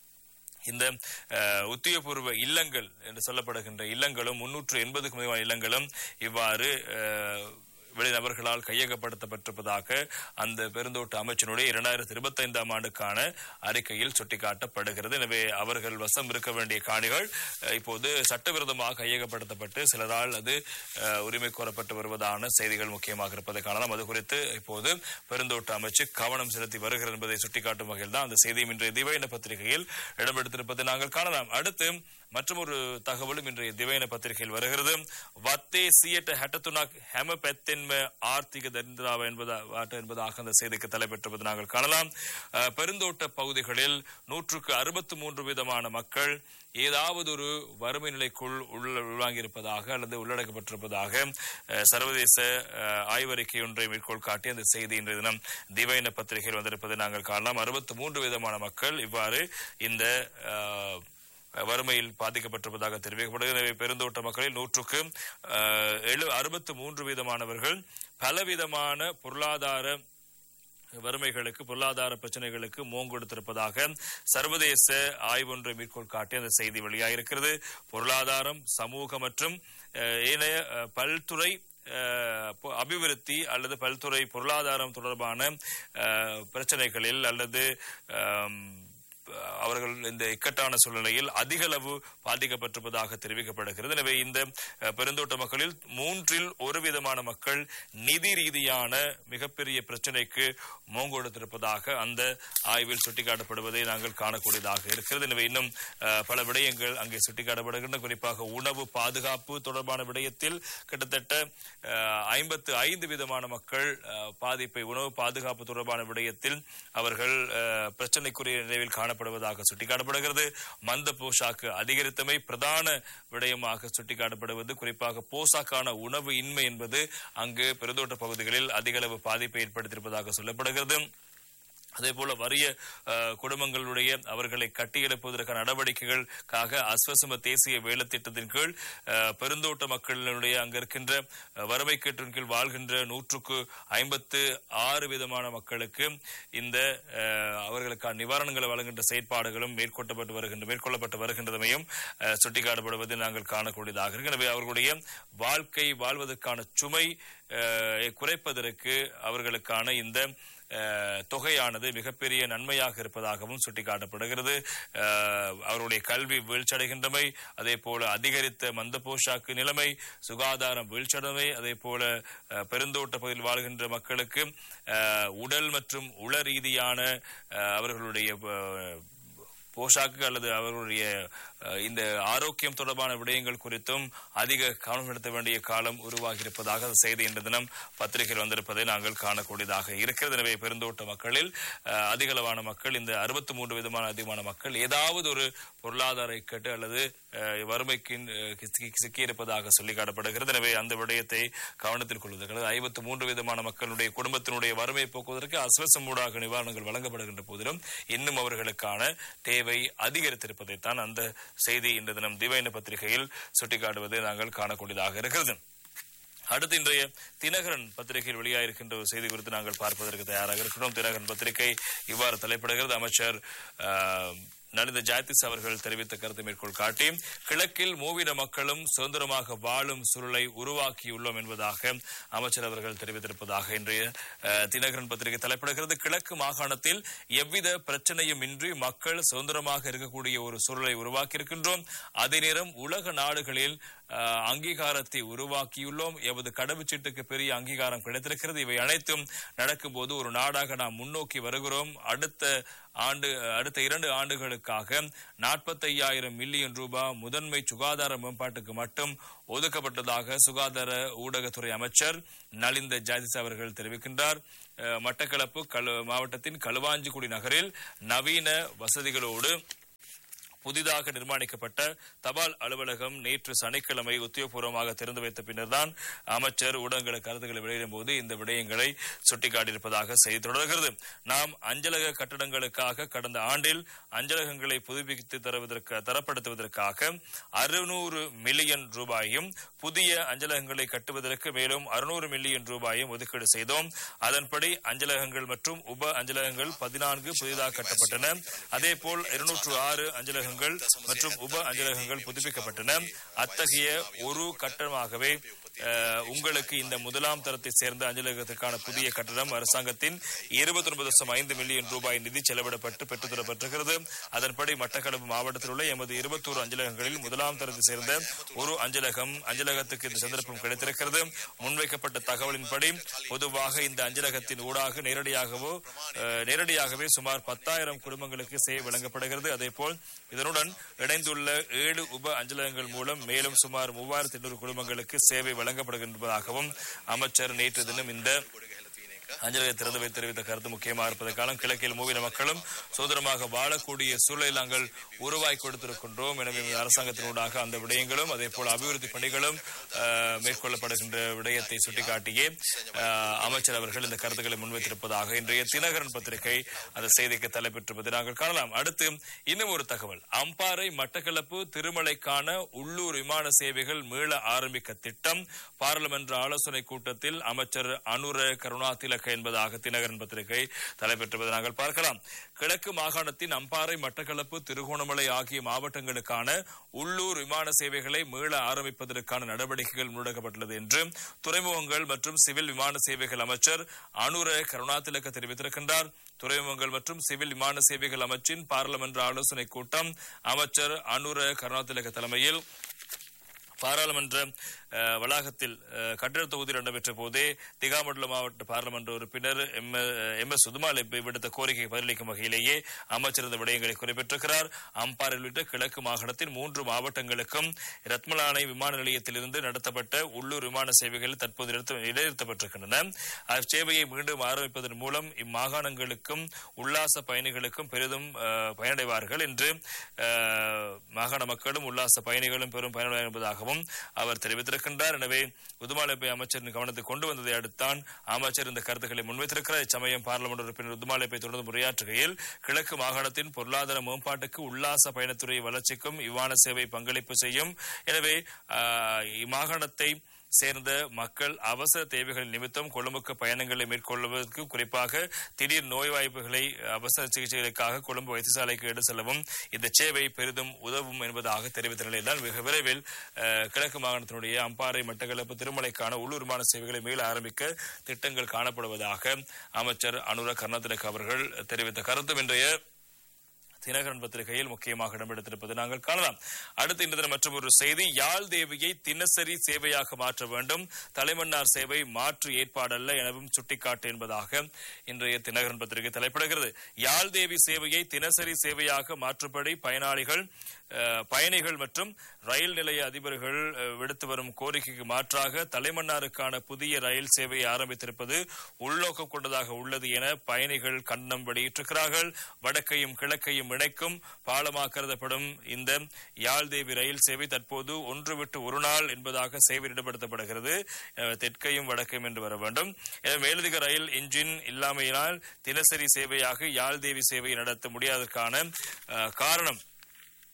இந்த அஹ், உத்தியோகபூர்வ இல்லங்கள் என்று சொல்லப்படுகின்ற இல்லங்களும் முன்னூற்று எண்பதுக்கும் மேற்பட்ட இல்லங்களும் இவ்வாறு அஹ், வெளிநபர்களால் கையகப்படுத்தப்பட்டிருப்பதாக அந்த பெருந்தோட்ட அமைச்சினுடைய இரண்டாயிரத்தி இருபத்தி ஐந்தாம் ஆண்டுக்கான அறிக்கையில் சுட்டிக்காட்டப்படுகிறது எனவே அவர்கள் வசம் இருக்க வேண்டிய காணிகள் அஹ், இப்போது சட்டவிரோதமாக கையகப்படுத்தப்பட்டு சிலரால் அது அஹ், உரிமை கோரப்பட்டு வருவதான செய்திகள் முக்கியமாக இருப்பதை காணலாம் அது குறித்து இப்போது பெருந்தோட்ட அமைச்சு கவனம் செலுத்தி வருகிறது என்பதை சுட்டிக்காட்டும் வகையில் தான் அந்த செய்தியும் இன்றைய திவையின பத்திரிகையில் இடம்பெடுத்திருப்பதை நாங்கள் காணலாம் அடுத்து மற்றொரு தகவலும் இன்றைய திவையின பத்திரிகையில் வருகிறது வத்தே சியட்ட ஹெட்டத்துனாக் ஹெம பெத்தென்ம ஆர்த்திக தரிந்திராவ என்பதா வாட்ட என்பதாக அந்த செய்திக்கு தலைப்பெற்றிருப்பது நாங்கள் காணலாம் அஹ், பெருந்தோட்ட பகுதிகளில் நூற்றுக்கு அறுபத்து மூன்று விதமான மக்கள் ஏதாவது ஒரு வறுமை நிலைக்குள் உள்ள உள்வாங்கியிருப்பதாக அல்லது உள்ளடக்கப்பட்டிருப்பதாக அஹ், சர்வதேச அஹ், ஆய்வறிக்கை ஒன்றை மேற்கோள் காட்டி அந்த செய்தி இன்றைய தினம் திவையின பத்திரிகையில் வந்திருப்பதை நாங்கள் காணலாம் அறுபத்து மூன்று விதமான மக்கள் இவ்வாறு இந்த அஹ், வறுமையில் பாதிக்கப்பட்டிருப்பதாக தெரிவிக்கப்படுகிறது எனவே பெருந்தோட்ட மக்களில் நூற்றுக்கு அஹ், எழு அறுபத்து மூன்று வீதமானவர்கள் பலவிதமான பொருளாதார வறுமைகளுக்கு பொருளாதார பிரச்சனைகளுக்கு மூங்கொடுத்திருப்பதாக சர்வதேச ஆய்வொன்றை மேற்கோள் காட்டி அந்த செய்தி வெளியாகிருக்கிறது பொருளாதாரம் சமூக மற்றும் அஹ், ஏனைய அஹ், பல்துறை அஹ், பொ- அபிவிருத்தி அல்லது பல்துறை பொருளாதாரம் தொடர்பான அஹ், பிரச்சனைகளில் அல்லது அம், அவர்கள் இந்த இக்கட்டான சூழ்நிலையில் அதிக அளவு பாதிக்கப்பட்டிருப்பதாக தெரிவிக்கப்படுகிறது எனவே இந்த அஹ், பெருந்தோட்ட மக்களில் மூன்றில் ஒரு விதமான மக்கள் நிதி ரீதியான மிகப்பெரிய பிரச்சனைக்கு மூங்கொடுத்திருப்பதாக அந்த ஆய்வில் சுட்டிக்காட்டப்படுவதை நாங்கள் காணக்கூடியதாக இருக்கிறது எனவே இன்னும் அஹ், பல விடயங்கள் அங்கே சுட்டிக்காட்டப்படுகின்றன குறிப்பாக உணவு பாதுகாப்பு தொடர்பான விடயத்தில் கிட்டத்தட்ட ஐம்பத்து ஐந்து விதமான மக்கள் அஹ், பாதிப்பை உணவு பாதுகாப்பு தொடர்பான விடயத்தில் அவர்கள் அஹ், பிரச்சனைக்குரிய நிலையில் காணப்படுவதாக சுட்டிக்காட்டப்படுகிறது மந்த போஷாக்கு அதிகரித்தமை பிரதான விடயமாக சுட்டிக்காட்டப்படுவது குறிப்பாக போசாக்கான உணவு இன்மை என்பது அங்கு பெருந்தோட்ட பகுதிகளில் அதிக அளவு பாதிப்பை ஏற்படுத்தியிருப்பதாக சொல்லப்படுகிறது அதே போல வறிய அஹ், குடும்பங்களுடைய அவர்களை கட்டியெழுப்புவதற்கான நடவடிக்கைகளுக்காக அஸ்வசம தேசிய வேலை திட்டத்தின் கீழ் அஹ், பெருந்தோட்ட மக்களுடைய அங்க இருக்கின்ற அஹ், வறுமை கேட்டின் கீழ் வாழ்கின்ற நூற்றுக்கு ஐம்பத்து ஆறு விதமான மக்களுக்கு இந்த அஹ், அவர்களுக்கான நிவாரணங்களை வழங்குகின்ற செயற்பாடுகளும் மேற்கொள்ளப்பட்டு வருகின்ற மேற்கொள்ளப்பட்டு வருகின்றதையும் அஹ், சுட்டிக்காட்டப்படுவதை நாங்கள் காணக்கூடியதாக இருக்கு எனவே அவர்களுடைய வாழ்க்கை வாழ்வதற்கான சுமை அஹ், குறைப்பதற்கு அவர்களுக்கான இந்த அஹ், தொகையானது மிகப்பெரிய நன்மையாக இருப்பதாகவும் சுட்டிக்காட்டப்படுகிறது அஹ், அவருடைய கல்வி வீழ்ச்சியடைகின்றமை அதே போல அதிகரித்த மந்த போஷாக்கு நிலைமை சுகாதாரம் வீழ்ச்சியடைமை அதே போல அஹ், பெருந்தோட்ட பகுதியில் வாழ்கின்ற மக்களுக்கு அஹ், உடல் மற்றும் உள ரீதியான அஹ், அவர்களுடைய அஹ், போஷாக்கு அல்லது அவர்களுடைய அஹ், இந்த ஆரோக்கியம் தொடர்பான விடயங்கள் குறித்தும் அதிக கவனம் செலுத்த வேண்டிய காலம் உருவாகி இருப்பதாக அந்த செய்தி இன்று தினம் பத்திரிகையில் வந்திருப்பதை நாங்கள் காணக்கூடியதாக இருக்கிறது எனவே பெருந்தோட்ட மக்களில் அஹ், அதிக அளவான மக்கள் இந்த அறுபத்தி மூன்று விதமான அதிகமான மக்கள் ஏதாவது ஒரு பொருளாதார இக்கட்டு அல்லது அஹ், வறுமைக்கு அஹ், சிக்கி- சிக்கியிருப்பதாக சொல்லி காட்டப்படுகிறது எனவே அந்த விடயத்தை கவனத்தில் கொள்வதற்கு ஐம்பத்தி மூன்று விதமான மக்களுடைய குடும்பத்தினுடைய வறுமை போக்குவதற்கு அஸ்வசம் ஊடாக நிவாரணங்கள் வழங்கப்படுகின்ற போதிலும் இன்னும் அவர்களுக்கான தேவை அதிகரித்திருப்பதைத்தான் அந்த செய்தி இன்று தினம் திவைன பத்திரிகையில் சுட்டிக்காட்டுவதை நாங்கள் காணக்கூடியதாக இருக்கிறது அடுத்து இன்றைய தினகரன் பத்திரிகையில் வெளியாயிருக்கின்ற ஒரு செய்தி குறித்து நாங்கள் பார்ப்பதற்கு தயாராக இருக்கிறோம் தினகரன் பத்திரிகை இவ்வாறு தலைப்பிடுகிறது அமைச்சர் ஆஹ், நலிந்த ஜாயதிஸ் அவர்கள் தெரிவித்த கருத்தை மேற்கோள் காட்டி கிழக்கில் மூவின மக்களும் சுதந்திரமாக வாழும் சூழலை உருவாக்கியுள்ளோம் என்பதாக அமைச்சர் அவர்கள் தெரிவித்திருப்பதாக இன்றைய அஹ், தினகரன் பத்திரிகை தலைப்பிடுகிறது கிழக்கு மாகாணத்தில் எவ்வித பிரச்சனையும் இன்றி மக்கள் சுதந்திரமாக இருக்கக்கூடிய ஒரு சூழலை உருவாக்கியிருக்கின்றோம் அதே நேரம் உலக நாடுகளில் அஹ், அங்கீகாரத்தை உருவாக்கியுள்ளோம் எமது கடவுச்சீட்டுக்கு பெரிய அங்கீகாரம் கிடைத்திருக்கிறது இவை அனைத்தும் நடக்கும்போது ஒரு நாடாக நாம் முன்னோக்கி வருகிறோம் அடுத்த ஆண்டு அடுத்த இரண்டு ஆண்டுகளுக்காக நாற்பத்தையாயிரம் மில்லியன் ரூபாய் முதன்மை சுகாதார மேம்பாட்டுக்கு மட்டும் ஒதுக்கப்பட்டதாக சுகாதார ஊடகத்துறை அமைச்சர் நலிந்த ஜாதிஸ் அவர்கள் தெரிவிக்கின்றார் அஹ், மட்டக்களப்பு கலு மாவட்டத்தின் களுவாஞ்சிக்குடி நகரில் நவீன வசதிகளோடு புதிதாக நிர்மாணிக்கப்பட்ட தபால் அலுவலகம் நேற்று சனிக்கிழமை உத்தியோகபூர்வமாக திறந்து வைத்த பின்னர்தான் அமைச்சர் ஊடகங்களை கருத்துக்களை வெளியிடும் போது இந்த விடயங்களை சுட்டிக்காட்டியிருப்பதாக செய்தி தொடர்கிறது நாம் அஞ்சலக கட்டடங்களுக்காக கடந்த ஆண்டில் அஞ்சலகங்களை புதுப்பித்து தருவதற்கு தரப்படுத்துவதற்காக அறுநூறு மில்லியன் ரூபாயும் புதிய அஞ்சலகங்களை கட்டுவதற்கு மேலும் அறுநூறு மில்லியன் ரூபாயும் ஒதுக்கீடு செய்தோம் அதன்படி அஞ்சலகங்கள் மற்றும் உப அஞ்சலகங்கள் பதினான்கு புதிதாக கட்டப்பட்டன அதேபோல் இருநூற்று ஆறு அஞ்சலகங்கள் மற்றும் உப அஞ்சலகங்கள் புதுப்பிக்கப்பட்டன அத்தகைய ஒரு கட்டணமாகவே அஹ், உங்களுக்கு இந்த முதலாம் தரத்தை சேர்ந்த அஞ்சலகத்திற்கான புதிய கட்டணம் அரசாங்கத்தின் இருபத்தி ஒன்பது தசம் ஐந்து மில்லியன் ரூபாய் நிதி செலவிடப்பட்டு பெற்றுத்தரப்பட்டிருக்கிறது அதன்படி மட்டக்களப்பு மாவட்டத்தில் உள்ள எமது இருபத்தோரு அஞ்சலகங்களில் முதலாம் தரத்தை சேர்ந்த ஒரு அஞ்சலகம் அஞ்சலகத்துக்கு இந்த சந்தர்ப்பம் கிடைத்திருக்கிறது முன்வைக்கப்பட்ட தகவலின்படி பொதுவாக இந்த அஞ்சலகத்தின் ஊடாக நேரடியாகவோ அஹ், நேரடியாகவே சுமார் பத்தாயிரம் குடும்பங்களுக்கு சேவை வழங்கப்படுகிறது அதேபோல் இதனுடன் இணைந்துள்ள ஏழு உப அஞ்சலகங்கள் மூலம் மேலும் சுமார் மூவாயிரத்தி எண்ணூறு குடும்பங்களுக்கு சேவை வழங்கப்படுகின்றதாகவும் அமைச்சர் நேற்று தினம் இந்த அஞ்சலகத்தை திறந்து வைத்து தெரிவித்த கருத்து முக்கியமாக இருப்பதற்கான கிழக்கில் மூவின மக்களும் சுதந்திரமாக வாழக்கூடிய சூழலை நாங்கள் உருவாக்கி கொடுத்திருக்கின்றோம் எனவே அரசாங்கத்தினூடாக அந்த விடயங்களும் அதே போல அபிவிருத்தி பணிகளும் அஹ், மேற்கொள்ளப்படுகின்ற விடயத்தை சுட்டிக்காட்டியே அஹ், அமைச்சர் அவர்கள் இந்த கருத்துக்களை முன்வைத்திருப்பதாக இன்றைய தினகரன் பத்திரிகை அந்த செய்திக்கு தலைப்பெற்றிருப்பதை நாங்கள் காணலாம் அடுத்து இன்னும் ஒரு தகவல் அம்பாறை மட்டக்களப்பு திருமலைக்கான உள்ளூர் விமான சேவைகள் மீள ஆரம்பிக்க திட்டம் பாராளுமன்ற ஆலோசனை கூட்டத்தில் அமைச்சர் அனுர கருணா திலக என்பதாக தினகரன் பத்திரிகை தலைப்பெற்றுவதை நாங்கள் பார்க்கலாம் கிழக்கு மாகாணத்தின் அம்பாறை மட்டக்களப்பு திருகோணமலை ஆகிய மாவட்டங்களுக்கான உள்ளூர் விமான சேவைகளை மீள ஆரம்பிப்பதற்கான நடவடிக்கைகள் முன்னெடுக்கப்பட்டுள்ளது என்று துறைமுகங்கள் மற்றும் சிவில் விமான சேவைகள் அமைச்சர் அனுர கருணாதிலக்க தெரிவித்திருக்கின்றார் துறைமுகங்கள் மற்றும் சிவில் விமான சேவைகள் அமைச்சின் பாராளுமன்ற ஆலோசனை கூட்டம் அமைச்சர் அனுர கருணாதிலக்க தலைமையில் பாராளுமன்ற அஹ், வளாகத்தில் அஹ், கட்டிட தொகுதியில் நடைபெற்ற போதே திகாமண்டல மாவட்ட பாராளுமன்ற உறுப்பினர் எம் எம் எஸ் சுதுமாலிப்பை விடுத்த கோரிக்கை பதிலளிக்கும் வகையிலேயே அமைச்சர் இந்த விடயங்களை குறிப்பிட்டிருக்கிறார் அம்பாறை உள்ளிட்ட கிழக்கு மாகாணத்தின் மூன்று மாவட்டங்களுக்கும் ரத்மலானை விமான நிலையத்திலிருந்து நடத்தப்பட்ட உள்ளூர் விமான சேவைகள் தற்போது நிறுத்த- இடைநிறுத்தப்பட்டிருக்கின்றன அச்சேவையை மீண்டும் ஆரம்பிப்பதன் மூலம் இம்மாகாணங்களுக்கும் உல்லாச பயணிகளுக்கும் பெரிதும் அஹ், பயனடைவார்கள் என்று அஹ், மாகாண மக்களும் உல்லாச பயணிகளும் பெரும் பயனடைவார் என்பதாகவும் அவர் தெரிவித்திருக்கின்றார் எனவே உதுமாலைப்பை அமைச்சரின் கவனத்தை கொண்டு வந்ததை அடுத்தான் அமைச்சர் இந்த கருத்துக்களை முன்வைத்திருக்கிறார் இச்சமயம் பாராளுமன்ற உறுப்பினர் உதுமாலைப்பை தொடர்ந்து உரையாற்றுகையில் கிழக்கு மாகாணத்தின் பொருளாதார மேம்பாட்டுக்கு உல்லாச பயணத்துறை வளர்ச்சிக்கும் விமான சேவை பங்களிப்பு செய்யும் எனவே ஆஹ், இம்மாகாணத்தை சேர்ந்த மக்கள் அவசர தேவைகள் நிமித்தம் கொழும்புக்கு பயணங்களை மேற்கொள்வதற்கு குறிப்பாக திடீர் நோய்வாய்ப்புகளை அவசர சிகிச்சைகளுக்காக கொழும்பு வைத்தியசாலைக்கு எடுத்து செல்லவும் இந்த சேவை பெரிதும் உதவும் என்பதாக தெரிவித்த நிலையில்தான் மிக விரைவில் அஹ், கிழக்கு மாகாணத்தினுடைய அம்பாறை மட்டக்களப்பு திருமலைக்கான உள்ளூர் விமான சேவைகளை மீள ஆரம்பிக்க திட்டங்கள் காணப்படுவதாக அமைச்சர் அனுர கர்நாடக அவர்கள் தெரிவித்த கருத்தும் இன்றைய தினகரன் பத்திரிகையில் முக்கியமாக இடம்பெடுத்திருப்பது நாங்கள் காணலாம் அடுத்து இன்று தினம் மற்றும் ஒரு செய்தி யாழ் தேவியை தினசரி சேவையாக மாற்ற வேண்டும் தலைமன்னார் சேவை மாற்று ஏற்பாடல்ல எனவும் சுட்டிக்காட்டு என்பதாக இன்றைய தினகரன் பத்திரிகை தலைப்பிடுகிறது யாழ் தேவி சேவையை தினசரி சேவையாக மாற்றும்படி பயனாளிகள் அஹ், பயணிகள் மற்றும் ரயில் நிலைய அதிபர்கள் அஹ், விடுத்து வரும் கோரிக்கைக்கு மாற்றாக தலைமன்னாருக்கான புதிய ரயில் சேவையை ஆரம்பித்திருப்பது உள்நோக்கம் கொண்டதாக உள்ளது என பயணிகள் கண்டனம் வெளியிட்டிருக்கிறார்கள் வடக்கையும் கிழக்கையும் இணைக்கும் பாலமாக கருதப்படும் இந்த யாழ்தேவி ரயில் சேவை தற்போது ஒன்று விட்டு ஒரு நாள் என்பதாக சேவை ஈடுபடுத்தப்படுகிறது அஹ், தெற்கையும் வடக்கையும் என்று வர வேண்டும் எனவே மேலதிக ரயில் இன்ஜின் இல்லாமையினால் தினசரி சேவையாக யாழ்தேவி சேவையை நடத்த முடியாததற்கான அஹ், காரணம்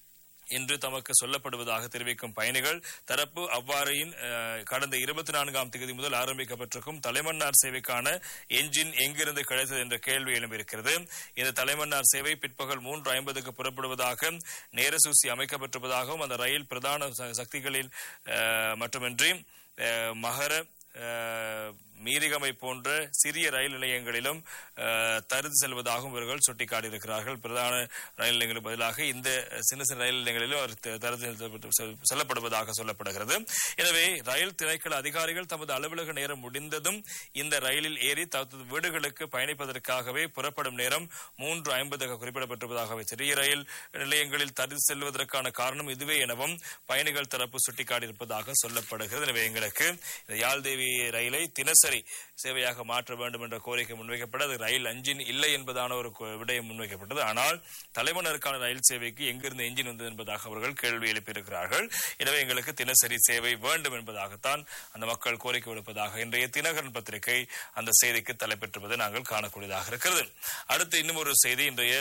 என்று தமக்கு சொல்லப்படுவதாக தெரிவிக்கும் பயணிகள் தரப்பு அவ்வாறையின் அஹ், கடந்த இருபத்தி நான்காம் தேதி முதல் ஆரம்பிக்கப்பட்டிருக்கும் தலைமன்னார் சேவைக்கான என்ஜின் எங்கிருந்து கிடைத்தது என்ற கேள்வி எழும்பியிருக்கிறது இந்த தலைமன்னார் சேவை பிற்பகல் மூன்று ஐம்பதுக்கு புறப்படுவதாக நேரசூசி அமைக்கப்பட்டிருப்பதாகவும் அந்த ரயில் பிரதான ச- சக்திகளில் அஹ், மட்டுமின்றி அஹ், மகர அஹ், மீரிகமை போன்ற சிறிய ரயில் நிலையங்களிலும் அஹ், தருது செல்வதாகவும் இவர்கள் சுட்டிக்காட்டியிருக்கிறார்கள் பிரதான ரயில் நிலையங்களுக்கு பதிலாக இந்த சின்ன சின்ன ரயில் நிலையங்களிலும் அவர் த- தருது செலுத்தப்பட்டு- செல்- செல்லப்படுவதாக சொல்லப்படுகிறது எனவே ரயில் திணைக்கள அதிகாரிகள் தமது அலுவலக நேரம் முடிந்ததும் இந்த ரயிலில் ஏறி தமது வீடுகளுக்கு பயணிப்பதற்காகவே புறப்படும் நேரம் மூன்று ஐம்பதாக குறிப்பிடப்பட்டிருப்பதாகவே சிறிய ரயில் நிலையங்களில் தருது செல்வதற்கான காரணம் இதுவே எனவும் பயணிகள் தரப்பு சுட்டிக்காட்டியிருப்பதாக சொல்லப்படுகிறது எனவே எங்களுக்கு இந்த யாழ்தேவி ரயிலை தினசரி சேவையாக மாற்ற வேண்டும் என்ற கோரிக்கை முன்வைக்கப்பட்டு அது ரயில் என்ஜின் இல்லை என்பதான ஒரு கு- விடயம் முன்வைக்கப்பட்டது ஆனால் தலைமன்னருக்கான ரயில் சேவைக்கு எங்கிருந்து என்ஜின் வந்தது என்பதாக அவர்கள் கேள்வி எழுப்பியிருக்கிறார்கள் எனவே எங்களுக்கு தினசரி சேவை வேண்டும் என்பதாகத்தான் அந்த மக்கள் கோரிக்கை விடுப்பதாக இன்றைய தினகரன் பத்திரிகை அந்த செய்திக்கு தலைப்பெற்றுவதை நாங்கள் காணக்கூடியதாக இருக்கிறது அடுத்து இன்னும் ஒரு செய்தி இன்றைய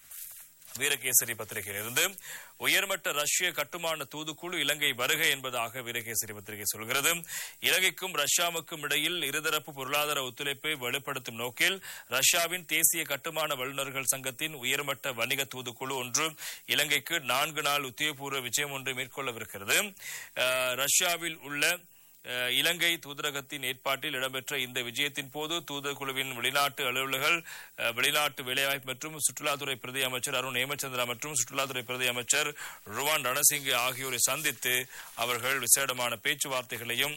வீரகேசரி பத்திரிகையிலிருந்து உயர்மட்ட ரஷ்ய கட்டுமான தூதுக்குழு இலங்கை வருகை என்பதாக வீரகேசரி பத்திரிகை சொல்கிறது இலங்கைக்கும் ரஷ்யாவுக்கும் இடையில் இருதரப்பு பொருளாதார ஒத்துழைப்பை வலுப்படுத்தும் நோக்கில் ரஷ்யாவின் தேசிய கட்டுமான வல்லுநர்கள் சங்கத்தின் உயர்மட்ட வணிக தூதுக்குழு ஒன்று இலங்கைக்கு நான்கு நாள் உத்தியோகபூர்வ விஜயம் ஒன்று மேற்கொள்ளவிருக்கிறது அஹ், ரஷ்யாவில் உள்ள அஹ், இலங்கை தூதரகத்தின் ஏற்பாட்டில் இடம்பெற்ற இந்த விஜயத்தின் போது தூதர்குழுவின் வெளிநாட்டு அலுவலர்கள் அஹ், வெளிநாட்டு வேலைவாய்ப்பு மற்றும் சுற்றுலாத்துறை பிரதி அமைச்சர் அருண் ஹேமச்சந்திரா மற்றும் சுற்றுலாத்துறை பிரதி அமைச்சர் ருவான் ரணசிங்க ஆகியோரை சந்தித்து அவர்கள் விசேடமான பேச்சுவார்த்தைகளையும்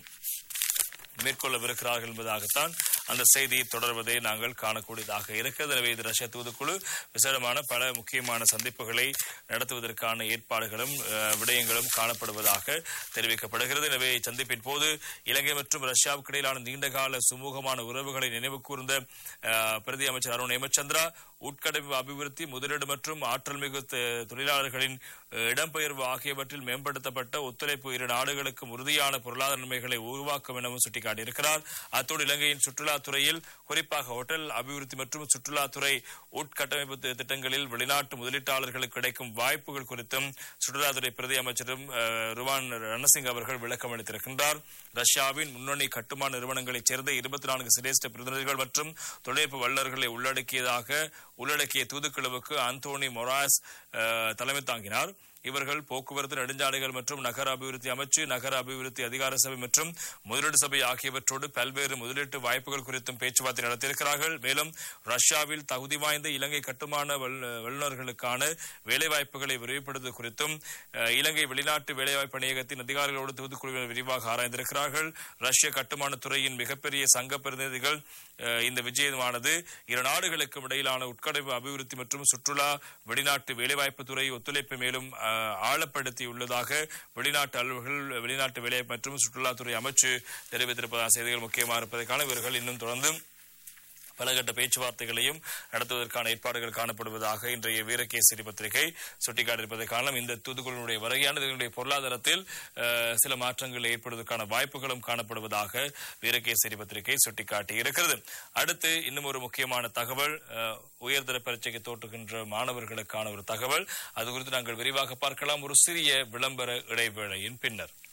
மேற்கொள்ளவிருக்கிறார்கள் என்பதாகத்தான் அந்த செய்தி தொடர்வதை நாங்கள் காணக்கூடியதாக இருக்கிறது எனவே இது ரஷ்ய தூதுக்குழு விசேடமான பல முக்கியமான சந்திப்புகளை நடத்துவதற்கான ஏற்பாடுகளும் அஹ், விடயங்களும் காணப்படுவதாக தெரிவிக்கப்படுகிறது எனவே இச்சந்திப்பின் போது இலங்கை மற்றும் ரஷ்யாவுக்கு இடையிலான நீண்டகால சுமூகமான உறவுகளை நினைவு கூர்ந்த அஹ், பிரதி அமைச்சர் அருண் ஹேமச்சந்திரா உட்கடவு அபிவிருத்தி முதலீடு மற்றும் ஆற்றல் மிகு த- தொழிலாளர்களின் அஹ், இடம்பெயர்வு ஆகியவற்றில் மேம்படுத்தப்பட்ட ஒத்துழைப்பு இரு நாடுகளுக்கும் உறுதியான பொருளாதார நன்மைகளை உருவாக்கும் எனவும் சுட்டிக்காட்டியிருக்கிறார் அத்தோடு இலங்கையின் சுற்றுலாத்துறையில் குறிப்பாக ஹோட்டல் அபிவிருத்தி மற்றும் சுற்றுலாத்துறை உட்கட்டமைப்பு தி- திட்டங்களில் வெளிநாட்டு முதலீட்டாளர்களுக்கு கிடைக்கும் வாய்ப்புகள் குறித்தும் சுற்றுலாத்துறை பிரதி அமைச்சரும் அஹ், ருவான் ரணசிங் அவர்கள் விளக்கம் அளித்திருக்கின்றார் ரஷ்யாவின் முன்னணி கட்டுமான நிறுவனங்களைச் சேர்ந்த இருபத்தி நான்கு சிரேஷ்ட பிரதிநிதிகள் மற்றும் தொழில்நுட்ப வல்லுநர்களை உள்ளடக்கியதாக உள்ளடக்கிய தூதுக்குழுவுக்கு அந்தோனி மொராஸ் அஹ், தலைமை தாங்கினார் இவர்கள் போக்குவரத்து நெடுஞ்சாலைகள் மற்றும் நகர அபிவிருத்தி அமைச்சு நகர அபிவிருத்தி அதிகார சபை மற்றும் முதலீடு சபை ஆகியவற்றோடு பல்வேறு முதலீட்டு வாய்ப்புகள் குறித்தும் பேச்சுவார்த்தை நடத்தியிருக்கிறார்கள் மேலும் ரஷ்யாவில் தகுதி வாய்ந்த இலங்கை கட்டுமான வல்ல- வல்லுநர்களுக்கான வேலைவாய்ப்புகளை விரிவுபடுத்துவது குறித்தும் அஹ், இலங்கை வெளிநாட்டு வேலைவாய்ப்பு பணியகத்தின் அதிகாரிகளோடு தூதுக்குழுவினர் விரிவாக ஆராய்ந்திருக்கிறார்கள் ரஷ்ய கட்டுமான துறையின் மிகப்பெரிய சங்க பிரதிநிதிகள் அஹ், இந்த விஜயமானது இரு நாடுகளுக்கும் இடையிலான உட்கடவு அபிவிருத்தி மற்றும் சுற்றுலா வெளிநாட்டு வேலைவாய்ப்பு துறை ஒத்துழைப்பை மேலும் அஹ், ஆழப்படுத்தியுள்ளதாக வெளிநாட்டு அலுவலர்கள் வெளிநாட்டு வேலைவாய்ப்பு மற்றும் சுற்றுலாத்துறை அமைச்சு தெரிவித்திருப்பதான செய்திகள் முக்கியமாக இருப்பதற்கான இவர்கள் இன்னும் தொடர்ந்து பலகட்ட பேச்சுவார்த்தைகளையும் நடத்துவதற்கான ஏற்பாடுகள் காணப்படுவதாக இன்றைய வீரகேசரி பத்திரிகை சுட்டிக்காட்டியிருப்பதை காரணம் இந்த தூதுக்குழுவினுடைய வருகையானது இதனுடைய பொருளாதாரத்தில் அஹ், சில மாற்றங்கள் ஏற்படுவதற்கான வாய்ப்புகளும் காணப்படுவதாக வீரகேசரி பத்திரிகை சுட்டிக்காட்டி இருக்கிறது அடுத்து இன்னும் ஒரு முக்கியமான தகவல் அஹ், உயர்தர பரீட்சைக்கு தோற்றுகின்ற மாணவர்களுக்கான ஒரு தகவல் அது குறித்து நாங்கள் விரிவாக பார்க்கலாம் ஒரு சிறிய விளம்பர இடைவேளையின் பின்னர்